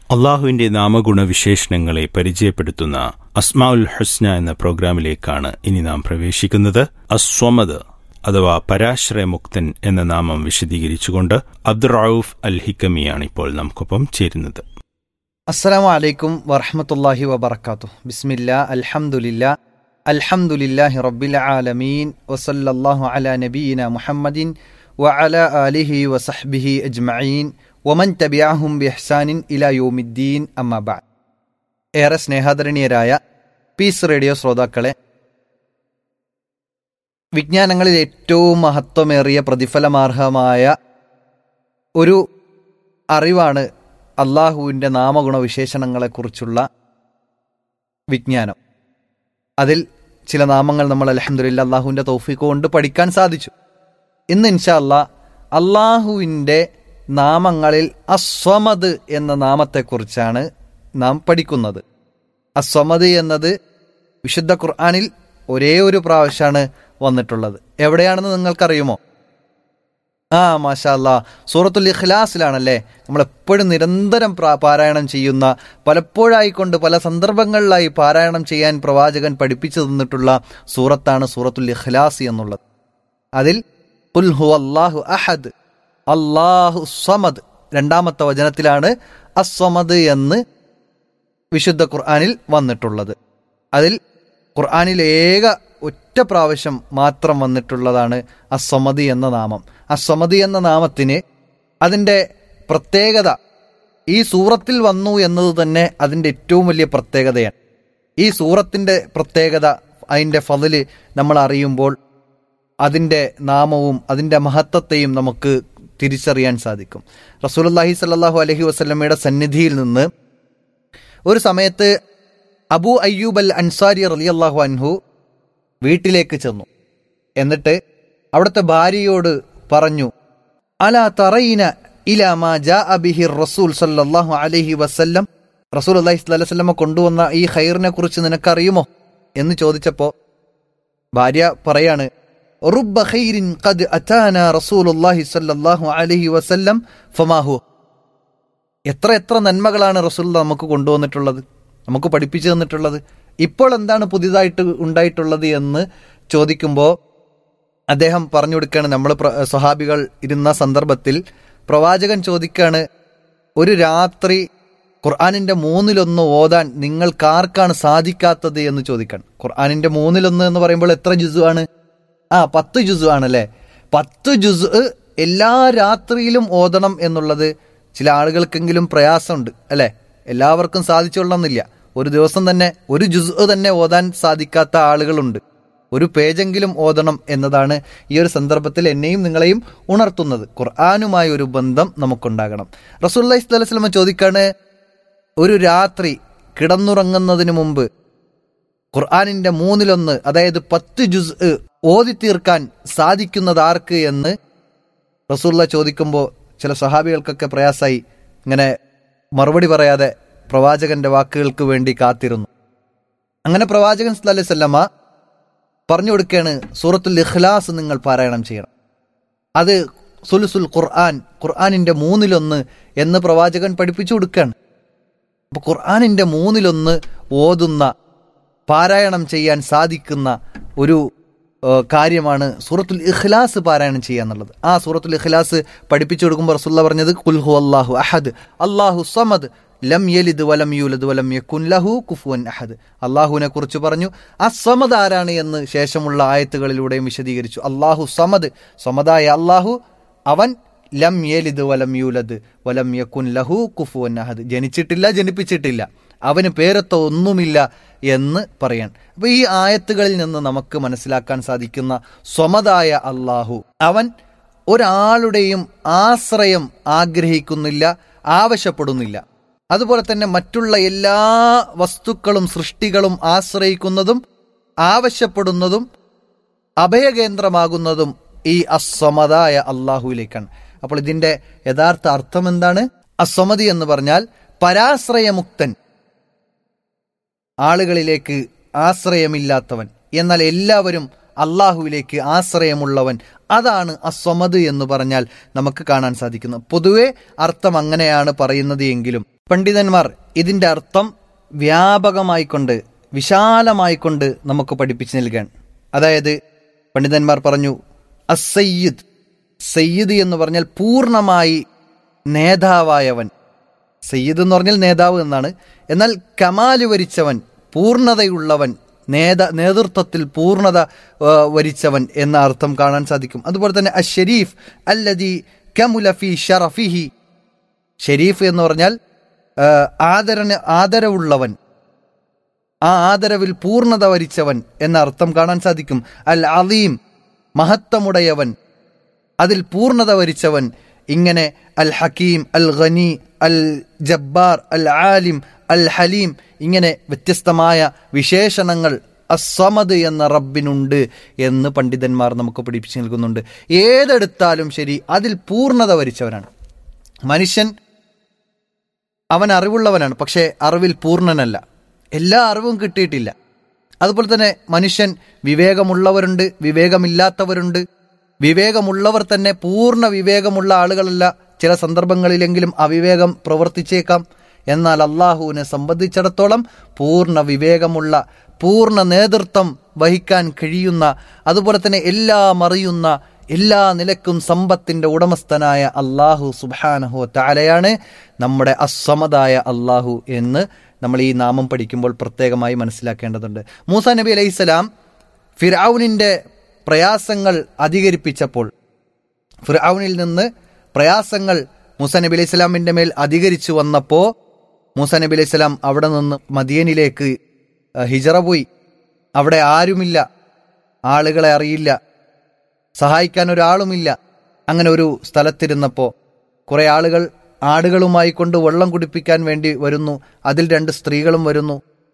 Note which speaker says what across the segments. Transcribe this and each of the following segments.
Speaker 1: അള്ളാഹുവിന്റെ നാമഗുണവിശേഷണങ്ങളെ പരിചയപ്പെടുത്തുന്ന അസ്മാഉൽ ഹുസ്ന എന്ന പ്രോഗ്രാമിലേക്കാണ് ഇനി നാം പ്രവേശിക്കുന്നത് അസ്വമദ് അഥവാ പരാശ്രയമുക്തൻ എന്ന നാമം വിശദീകരിച്ചുകൊണ്ട് അബ്ദുറൌഫ് അൽ ഹിക്കമിയാണ് ഇപ്പോൾ നമുക്കൊപ്പം ചേരുന്നത്
Speaker 2: അസ്സലാമു അലൈക്കും വറഹമത്തല്ലാഹി വബർക്കാത്തു ബിസ്മില്ല അൽഹംദുലില്ല അൽഹംദുലില്ലാഹി റബ്ബിൽ ആലമീൻ വസല്ലല്ലാഹു അലാ നബീന മുഹമ്മദിൻ വഅല ആലിഹി വസഹ്ബിഹി അജ്മഈൻ വമൻ തബിഅഹും ബിഹ്സാനിൻ ഇലാ യൗമിദ്ദീൻ അമ്മാ ബഅദ് ഏറെ സ്നേഹാദരണീയരായ പീസ് റേഡിയോ ശ്രോതാക്കളെ വിജ്ഞാനങ്ങളിൽ ഏറ്റവും മഹത്വമേറിയ പ്രതിഫലമാർഹമായ ഒരു അറിവാണ് അള്ളാഹുവിൻ്റെ നാമഗുണവിശേഷണങ്ങളെക്കുറിച്ചുള്ള വിജ്ഞാനം അതിൽ ചില നാമങ്ങൾ നമ്മൾ അലഹമുല്ല അള്ളാഹുവിൻ്റെ തൗഫീഖ് കൊണ്ട് പഠിക്കാൻ സാധിച്ചു ഇന്ന് ഇൻഷാ അല്ലാ അള്ളാഹുവിൻ്റെ നാമങ്ങളിൽ അസ്വമദ് എന്ന നാമത്തെക്കുറിച്ചാണ് നാം പഠിക്കുന്നത് അസ്വമദ് എന്നത് വിശുദ്ധ ഖുർആാനിൽ ഒരേ ഒരു പ്രാവശ്യമാണ് വന്നിട്ടുള്ളത് എവിടെയാണെന്ന് നിങ്ങൾക്കറിയുമോ ആ മാഷാ അല്ലാ സൂറത്തുൽ ഇഖ്ലാസിലാണല്ലേ നമ്മളെപ്പോഴും നിരന്തരം പ്രാ- പാരായണം ചെയ്യുന്ന പലപ്പോഴായിക്കൊണ്ട് പല സന്ദർഭങ്ങളിലായി പാരായണം ചെയ്യാൻ പ്രവാചകൻ പഠിപ്പിച്ചു തന്നിട്ടുള്ള സൂറത്താണ് സൂറത്തുൽ ഇഖ്ലാസ് എന്നുള്ളത് അതിൽ "ഖുൽ ഹുവ അല്ലാഹു അഹദ് അല്ലാഹു സമദ് രണ്ടാമത്തെ വചനത്തിലാണ് അസ്വമദ് എന്ന് വിശുദ്ധ ഖുർആാനിൽ വന്നിട്ടുള്ളത് അതിൽ ഖുർആാനിൽ ഏക ഒറ്റ പ്രാവശ്യം മാത്രം വന്നിട്ടുള്ളതാണ് അസ്വമതി എന്ന നാമം അസ്വമതി എന്ന നാമത്തിന് അതിൻ്റെ പ്രത്യേകത ഈ സൂറത്തിൽ വന്നു എന്നത് തന്നെ അതിൻ്റെ ഏറ്റവും വലിയ പ്രത്യേകതയാണ് ഈ സൂറത്തിൻ്റെ പ്രത്യേകത അതിൻ്റെ ഫതില് നമ്മൾ അറിയുമ്പോൾ അതിൻ്റെ നാമവും അതിൻ്റെ മഹത്വത്തെയും നമുക്ക് തിരിച്ചറിയാൻ സാധിക്കും റസൂലുള്ളാഹി സ്വല്ലല്ലാഹു അലൈഹി വസല്ലമയുടെ സന്നിധിയിൽ നിന്ന് ഒരു സമയത്ത് അബൂ അയ്യൂബ് അൽ അൻസാരി റളിയല്ലാഹു അൻഹു വീട്ടിലേക്ക് ചെന്നു എന്നിട്ട് അവിടുത്തെ ഭാര്യയോട് പറഞ്ഞു അലാ തറയിന ഇലാ മാ ജാഅ ബിഹി റസൂൽ സല്ലല്ലാഹു അലൈഹി വസല്ലം റസൂൽ അള്ളാഹി സ്വല്ലല്ലാഹു അലൈഹി വസല്ലമ കൊണ്ടുവന്ന ഈ ഖൈറിനെ കുറിച്ച് നിനക്കറിയുമോ എന്ന് ചോദിച്ചപ്പോൾ ഭാര്യ പറയാണ് റുബ്ബ ഖൈരിൻ ഖദ് അതാന റസൂലുള്ളാഹി സ്വല്ലല്ലാഹു അലൈഹി വസല്ലം ഫമാഹു എത്ര എത്ര നന്മകളാണ് റസൂൽ നമുക്ക് കൊണ്ടുവന്നിട്ടുള്ളത് നമുക്ക് പഠിപ്പിച്ചു തന്നിട്ടുള്ളത് ഇപ്പോൾ എന്താണ് പുതിയതായിട്ട് ഉണ്ടായിട്ടുള്ളത് എന്ന് ചോദിക്കുമ്പോൾ അദ്ദേഹം പറഞ്ഞു കൊടുക്കുകയാണ് നമ്മൾ സ്വഹാബികൾ ഇരുന്ന സന്ദർഭത്തിൽ പ്രവാചകൻ ചോദിക്കാണ് ഒരു രാത്രി ഖുർആാനിന്റെ മൂന്നിലൊന്ന് ഓതാൻ നിങ്ങൾക്കാർക്കാണ് സാധിക്കാത്തത് എന്ന് ചോദിക്കാൻ ഖുർആാനിന്റെ മൂന്നിലൊന്ന് എന്ന് പറയുമ്പോൾ എത്ര ജുസു ആണ് ആ പത്ത് ജുസു ആണല്ലേ പത്ത് ജുസ് എല്ലാ രാത്രിയിലും ഓതണം എന്നുള്ളത് ചില ആളുകൾക്കെങ്കിലും പ്രയാസമുണ്ട് അല്ലെ എല്ലാവർക്കും സാധിച്ചുകൊള്ളണമെന്നില്ല ഒരു ദിവസം തന്നെ ഒരു ജുസ് തന്നെ ഓതാൻ സാധിക്കാത്ത ആളുകളുണ്ട് ഒരു പേജെങ്കിലും ഓതണം എന്നതാണ് ഈ ഒരു സന്ദർഭത്തിൽ എന്നെയും നിങ്ങളെയും ഉണർത്തുന്നത് ഖുർആാനുമായ ഒരു ബന്ധം നമുക്കുണ്ടാകണം റസൂല്ലി സ്വലമ ചോദിക്കാണ് ഒരു രാത്രി കിടന്നുറങ്ങുന്നതിന് മുമ്പ് ഖുർആാനിന്റെ മൂന്നിലൊന്ന് അതായത് പത്ത് ജുസ് ഓതി തീർക്കാൻ സാധിക്കുന്നത് ആർക്ക് എന്ന് റസൂല്ല ചോദിക്കുമ്പോൾ ചില സഹാബികൾക്കൊക്കെ പ്രയാസായി ഇങ്ങനെ മറുപടി പറയാതെ പ്രവാചകന്റെ വാക്കുകൾക്ക് വേണ്ടി കാത്തിരുന്നു അങ്ങനെ പ്രവാചകൻ സല്ലല്ലാഹു അലൈഹി വസല്ലമ പറഞ്ഞു കൊടുക്കുകയാണ് സൂറത്തുൽ ഇഖ്ലാസ് നിങ്ങൾ പാരായണം ചെയ്യണം അത് സുലുസുൽ ഖുർആൻ ഖുർആാനിന്റെ മൂന്നിലൊന്ന് എന്ന് പ്രവാചകൻ പഠിപ്പിച്ചു കൊടുക്കുകയാണ് അപ്പൊ ഖുർആാനിന്റെ മൂന്നിലൊന്ന് ഓതുന്ന പാരായണം ചെയ്യാൻ സാധിക്കുന്ന ഒരു ഏഹ്, കാര്യമാണ് സൂറത്തുൽ ഇഖ്ലാസ് പാരായണം ചെയ്യുക എന്നുള്ളത് ആ സൂറത്തുൽ ഇഖ്ലാസ് പഠിപ്പിച്ചു കൊടുക്കുമ്പോൾ റസുല്ല പറഞ്ഞത് കുൽഹു അള്ളാഹു അഹദ് അള്ളാഹു സമദ് ലം യലിദ് വലം യൂലദ് വലം യക്കുൻ ലഹു കുഫുവൻ അഹദ് അള്ളാഹുവിനെ കുറിച്ച് പറഞ്ഞു ആ സമദ് ആരാണ് എന്ന് ശേഷമുള്ള ആയത്തുകളിലൂടെയും വിശദീകരിച്ചു അള്ളാഹു സമദ് സമദായ അള്ളാഹു അവൻ ലം യലിദ് വലം യൂലദ് വലം യക്കുൻ ലഹു കുഫുവൻ അഹദ് ജനിച്ചിട്ടില്ല ജനിപ്പിച്ചിട്ടില്ല അവന് പേരത്ത ഒന്നുമില്ല എന്ന് പറയാൻ അപ്പൊ ഈ ആയത്തുകളിൽ നിന്ന് നമുക്ക് മനസ്സിലാക്കാൻ സാധിക്കുന്ന സ്വമതായ അള്ളാഹു അവൻ ഒരാളുടെയും ആശ്രയം ആഗ്രഹിക്കുന്നില്ല ആവശ്യപ്പെടുന്നില്ല അതുപോലെ തന്നെ മറ്റുള്ള എല്ലാ വസ്തുക്കളും സൃഷ്ടികളും ആശ്രയിക്കുന്നതും ആവശ്യപ്പെടുന്നതും അഭയകേന്ദ്രമാകുന്നതും ഈ അസ്വമതായ അള്ളാഹുവിലേക്കാണ് അപ്പോൾ ഇതിന്റെ യഥാർത്ഥ അർത്ഥം എന്താണ് അസ്വമതി എന്ന് പറഞ്ഞാൽ പരാശ്രയമുക്തൻ ആളുകളിലേക്ക് ആശ്രയമില്ലാത്തവൻ എന്നാൽ എല്ലാവരും അള്ളാഹുവിലേക്ക് ആശ്രയമുള്ളവൻ അതാണ് അസ്വമത് എന്ന് പറഞ്ഞാൽ നമുക്ക് കാണാൻ സാധിക്കുന്നത് പൊതുവെ അർത്ഥം അങ്ങനെയാണ് പറയുന്നത് എങ്കിലും പണ്ഡിതന്മാർ ഇതിന്റെ അർത്ഥം വ്യാപകമായിക്കൊണ്ട് വിശാലമായിക്കൊണ്ട് നമുക്ക് പഠിപ്പിച്ചു നൽകാൻ അതായത് പണ്ഡിതന്മാർ പറഞ്ഞു അസയ്യിദ് സയ്യിദ് എന്ന് പറഞ്ഞാൽ പൂർണ്ണമായി നേതാവായവൻ സയ്യിദ് എന്ന് പറഞ്ഞാൽ നേതാവ് എന്നാണ് എന്നാൽ കമാല് വരിച്ചവൻ പൂർണ്ണതയുള്ളവൻ നേത നേതൃത്വത്തിൽ പൂർണ്ണത ആ, വരിച്ചവൻ എന്ന അർത്ഥം കാണാൻ സാധിക്കും അതുപോലെ തന്നെ അഷരീഫ് അല്ലദി കമുലഫി ഷറഫിഹി ഷെരീഫ് എന്ന് പറഞ്ഞാൽ ആ, ആദരന് ആദരവുള്ളവൻ ആ ആദരവിൽ പൂർണ്ണത വരിച്ചവൻ എന്ന അർത്ഥം കാണാൻ സാധിക്കും അൽ അലീം മഹത്വമുടയവൻ അതിൽ പൂർണ്ണത വരിച്ചവൻ ഇങ്ങനെ അൽ ഹക്കീം അൽ ഖനി അൽ ജബ്ബാർ അൽ ആലിം അൽ ഹലീം ഇങ്ങനെ വ്യത്യസ്തമായ വിശേഷണങ്ങൾ അസ്വമദ് എന്ന റബ്ബിനുണ്ട് എന്ന് പണ്ഡിതന്മാർ നമുക്ക് പഠിപ്പിച്ചു നൽകുന്നുണ്ട് ഏതെടുത്താലും ശരി അതിൽ പൂർണ്ണത വരിച്ചവനാണ് മനുഷ്യൻ അവൻ അറിവുള്ളവനാണ് പക്ഷേ അറിവിൽ പൂർണ്ണനല്ല എല്ലാ അറിവും കിട്ടിയിട്ടില്ല അതുപോലെ തന്നെ മനുഷ്യൻ വിവേകമുള്ളവരുണ്ട് വിവേകമില്ലാത്തവരുണ്ട് വിവേകമുള്ളവർ തന്നെ പൂർണ്ണ വിവേകമുള്ള ആളുകളല്ല ചില സന്ദർഭങ്ങളിലെങ്കിലും അവിവേകം പ്രവർത്തിച്ചേക്കാം എന്നാൽ അള്ളാഹുവിനെ സംബന്ധിച്ചിടത്തോളം പൂർണ്ണ വിവേകമുള്ള പൂർണ്ണ നേതൃത്വം വഹിക്കാൻ കഴിയുന്ന അതുപോലെ തന്നെ എല്ലാം അറിയുന്ന എല്ലാ നിലക്കും സമ്പത്തിന്റെ ഉടമസ്ഥനായ അള്ളാഹു സുബാനഹു താലയാണ് നമ്മുടെ അസ്വമതായ അള്ളാഹു എന്ന് നമ്മൾ ഈ നാമം പഠിക്കുമ്പോൾ പ്രത്യേകമായി മനസ്സിലാക്കേണ്ടതുണ്ട് മൂസ നബി അലൈഹിസ്സലാം ഫിറൌനിന്റെ പ്രയാസങ്ങൾ അധികരിപ്പിച്ചപ്പോൾ ഫിറൌനിൽ നിന്ന് പ്രയാസങ്ങൾ മൂസ നബി അലൈഹി സ്വലാമിന്റെ മേൽ അധികരിച്ചു വന്നപ്പോൾ മൂസ നബി അലൈഹി സ്വലാം അവിടെ നിന്ന് മദിയനിലേക്ക് അഹ്, ഹിജറ പോയി അവിടെ ആരുമില്ല ആളുകളെ അറിയില്ല സഹായിക്കാൻ ഒരാളുമില്ല അങ്ങനെ ഒരു സ്ഥലത്തിരുന്നപ്പോൾ കുറെ ആളുകൾ ആടുകളുമായി കൊണ്ട് വെള്ളം കുടിപ്പിക്കാൻ വേണ്ടി വരുന്നു അതിൽ രണ്ട് സ്ത്രീകളും വരുന്നു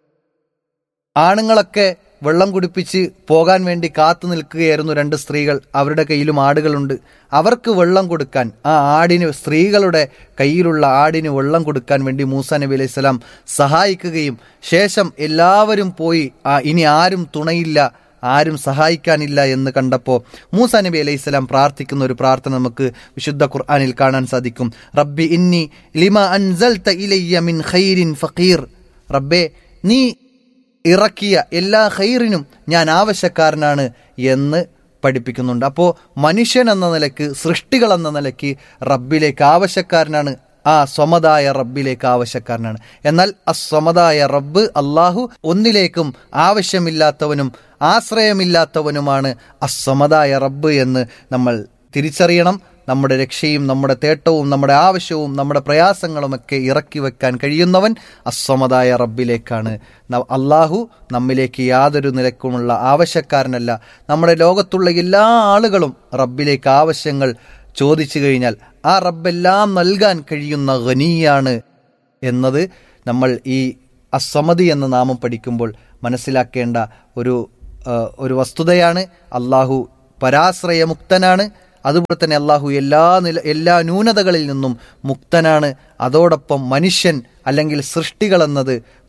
Speaker 2: ആണുങ്ങളൊക്കെ വെള്ളം കുടിപ്പിച്ച് പോകാൻ വേണ്ടി കാത്തു നിൽക്കുകയായിരുന്നു രണ്ട് സ്ത്രീകൾ അവരുടെ കയ്യിലും ആടുകളുണ്ട് അവർക്ക് വെള്ളം കൊടുക്കാൻ ആ ആടിന് സ്ത്രീകളുടെ കയ്യിലുള്ള ആടിന് വെള്ളം കൊടുക്കാൻ വേണ്ടി മൂസ നബി അലൈഹി സ്വലാം സഹായിക്കുകയും ശേഷം എല്ലാവരും പോയി ആ ഇനി ആരും തുണയില്ല ആരും സഹായിക്കാനില്ല എന്ന് കണ്ടപ്പോൾ മൂസ നബി അലൈഹി സ്വലാം പ്രാർത്ഥിക്കുന്ന ഒരു പ്രാർത്ഥന നമുക്ക് വിശുദ്ധ ഖുർആനിൽ കാണാൻ സാധിക്കും റബ്ബി ഇന്നി ലിമ അൻസൽത ഇലയ്യ മിൻ ഖൈരിൻ ഫഖീർ റബ്ബേ നീ ഇറക്കിയ എല്ലാ ഖൈറിനും ഞാൻ ആവശ്യക്കാരനാണ് എന്ന് പഠിപ്പിക്കുന്നുണ്ട് അപ്പോൾ മനുഷ്യൻ എന്ന നിലക്ക് സൃഷ്ടികൾ എന്ന നിലയ്ക്ക് റബ്ബിലേക്ക് ആവശ്യക്കാരനാണ് ആ സ്വമതായ റബ്ബിലേക്ക് ആവശ്യക്കാരനാണ് എന്നാൽ അസ്വമതായ റബ്ബ് അള്ളാഹു ഒന്നിലേക്കും ആവശ്യമില്ലാത്തവനും ആശ്രയമില്ലാത്തവനുമാണ് അസ്വമതായ റബ്ബ് എന്ന് നമ്മൾ തിരിച്ചറിയണം നമ്മുടെ രക്ഷയും നമ്മുടെ തേട്ടവും നമ്മുടെ ആവശ്യവും നമ്മുടെ പ്രയാസങ്ങളുമൊക്കെ ഇറക്കി വെക്കാൻ കഴിയുന്നവൻ അസ്വമതായ റബ്ബിലേക്കാണ് ന- അള്ളാഹു നമ്മിലേക്ക് യാതൊരു നിലക്കുമുള്ള ആവശ്യക്കാരനല്ല നമ്മുടെ ലോകത്തുള്ള എല്ലാ ആളുകളും റബ്ബിലേക്ക് ആവശ്യങ്ങൾ ചോദിച്ചു കഴിഞ്ഞാൽ ആ റബ്ബെല്ലാം നൽകാൻ കഴിയുന്ന ഖനിയാണ് എന്നത് നമ്മൾ ഈ അസമതി എന്ന നാമം പഠിക്കുമ്പോൾ മനസ്സിലാക്കേണ്ട ഒരു ആ, ഒരു വസ്തുതയാണ് അള്ളാഹു പരാശ്രയമുക്തനാണ് അതുപോലെ തന്നെ അള്ളാഹു എല്ലാ നില എല്ലാ ന്യൂനതകളിൽ നിന്നും മുക്തനാണ് അതോടൊപ്പം മനുഷ്യൻ അല്ലെങ്കിൽ സൃഷ്ടികൾ എന്നത്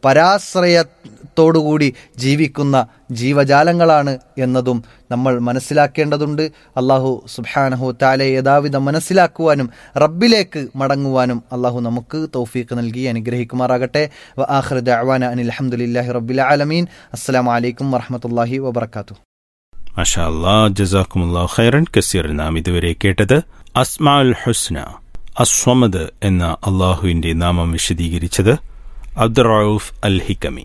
Speaker 2: പരാശ്രയത്തോടുകൂടി ജീവിക്കുന്ന ജീവജാലങ്ങളാണ് എന്നതും നമ്മൾ മനസ്സിലാക്കേണ്ടതുണ്ട് അള്ളാഹു സുബാനഹു താലെ യഥാവിധം മനസ്സിലാക്കുവാനും റബ്ബിലേക്ക് മടങ്ങുവാനും അള്ളാഹു നമുക്ക് തൗഫീഖ് നൽകി അനുഗ്രഹിക്കുമാറാകട്ടെ വ ആഖിറു ദഅ്വാന അനിൽ ഹംദുലില്ലാഹി റബ്ബിൽ ആലമീൻ അസ്സലാമു അലൈക്കും വറഹ്മത്തുള്ളാഹി വബറകാതുഹു
Speaker 1: മഷാ അല്ലാ ജസാക്കുമുല്ലാ ഖൈറൻ കസീർ നാം ഇതുവരെ കേട്ടത് അസ്മാഉൽ ഹുസ്ന അസ്വമദ് എന്ന അള്ളാഹുവിന്റെ നാമം വിശദീകരിച്ചത് അബ്ദുറൌഫ് അൽ ഹിക്കമി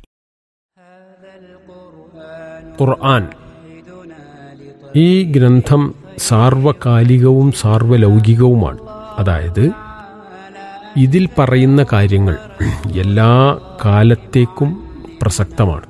Speaker 3: ഖുർആൻ ഈ ഗ്രന്ഥം സാർവകാലികവും സാർവലൗകികവുമാണ് അതായത് ഇതിൽ പറയുന്ന കാര്യങ്ങൾ എല്ലാ കാലത്തേക്കും പ്രസക്തമാണ്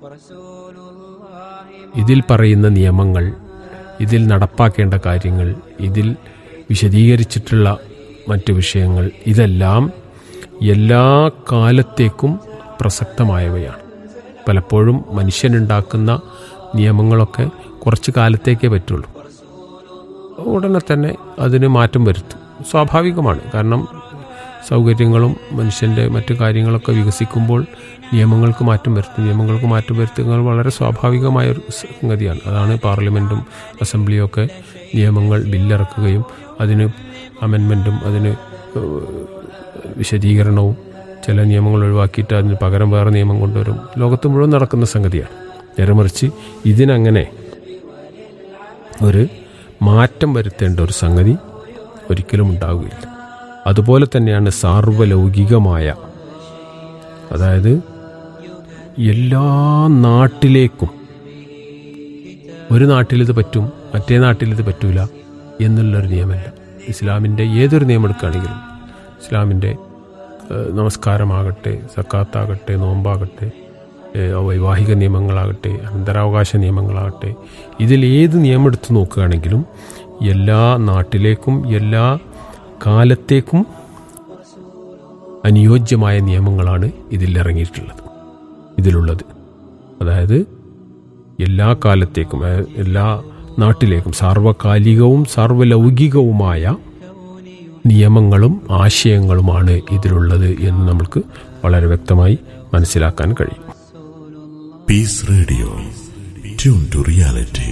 Speaker 3: ഇതിൽ പറയുന്ന നിയമങ്ങൾ ഇതിൽ നടപ്പാക്കേണ്ട കാര്യങ്ങൾ ഇതിൽ വിശദീകരിച്ചിട്ടുള്ള മറ്റു വിഷയങ്ങൾ ഇതെല്ലാം എല്ലാ കാലത്തേക്കും പ്രസക്തമായവയാണ് പലപ്പോഴും മനുഷ്യനുണ്ടാക്കുന്ന നിയമങ്ങളൊക്കെ കുറച്ച് കാലത്തേക്കേ പറ്റുള്ളൂ ഉടനെ തന്നെ അതിന് മാറ്റം വരുത്തും സ്വാഭാവികമാണ് കാരണം സൗകര്യങ്ങളും മനുഷ്യൻ്റെ മറ്റു കാര്യങ്ങളൊക്കെ വികസിക്കുമ്പോൾ നിയമങ്ങൾക്ക് മാറ്റം വരുത്തും നിയമങ്ങൾക്ക് മാറ്റം വരുത്തുന്നത് വളരെ സ്വാഭാവികമായ ഒരു സംഗതിയാണ് അതാണ് പാർലമെൻറ്റും അസംബ്ലിയും ഒക്കെ നിയമങ്ങൾ ബില്ലിറക്കുകയും അതിന് അമെൻമെൻറ്റും അതിന് ഏഹ്, വിശദീകരണവും ചില നിയമങ്ങൾ ഒഴിവാക്കിയിട്ട് അതിന് പകരം വേറെ നിയമം കൊണ്ടുവരും ലോകത്ത് മുഴുവൻ നടക്കുന്ന സംഗതിയാണ് നേരെ മറിച്ച് ഇതിനങ്ങനെ ഒരു മാറ്റം വരുത്തേണ്ട ഒരു സംഗതി ഒരിക്കലും ഉണ്ടാവുകയില്ല അതുപോലെ തന്നെയാണ് സാർവലൗകികമായ അതായത് എല്ലാ നാട്ടിലേക്കും ഒരു നാട്ടിലിത് പറ്റും മറ്റേ നാട്ടിലിത് പറ്റൂല എന്നുള്ളൊരു നിയമമല്ല ഇസ്ലാമിൻ്റെ ഏതൊരു നിയമം എടുക്കുകയാണെങ്കിലും ഇസ്ലാമിൻ്റെ ഏഹ്, നമസ്കാരമാകട്ടെ സക്കാത്താകട്ടെ നോമ്പാകട്ടെ ഏഹ്, വൈവാഹിക നിയമങ്ങളാകട്ടെ അനന്തരാവകാശ നിയമങ്ങളാകട്ടെ ഇതിൽ ഏത് നിയമം എടുത്തു നോക്കുകയാണെങ്കിലും എല്ലാ നാട്ടിലേക്കും എല്ലാ കാലത്തേക്കും അനുയോജ്യമായ നിയമങ്ങളാണ് ഇതിൽ ഇറങ്ങിയിട്ടുള്ളത് ഇതിലുള്ളത് അതായത് എല്ലാ കാലത്തേക്കും അതായത് എല്ലാ നാട്ടിലേക്കും സാർവകാലികവും സാർവലൗകികവുമായ നിയമങ്ങളും ആശയങ്ങളുമാണ് ഇതിലുള്ളത് എന്ന് നമുക്ക് വളരെ വ്യക്തമായി മനസ്സിലാക്കാൻ കഴിയും
Speaker 4: Peace Radio. Tune to reality.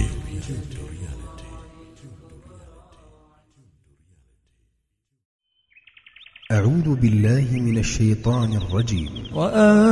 Speaker 5: أعوذ بالله من الشيطان الرجيم
Speaker 6: وأن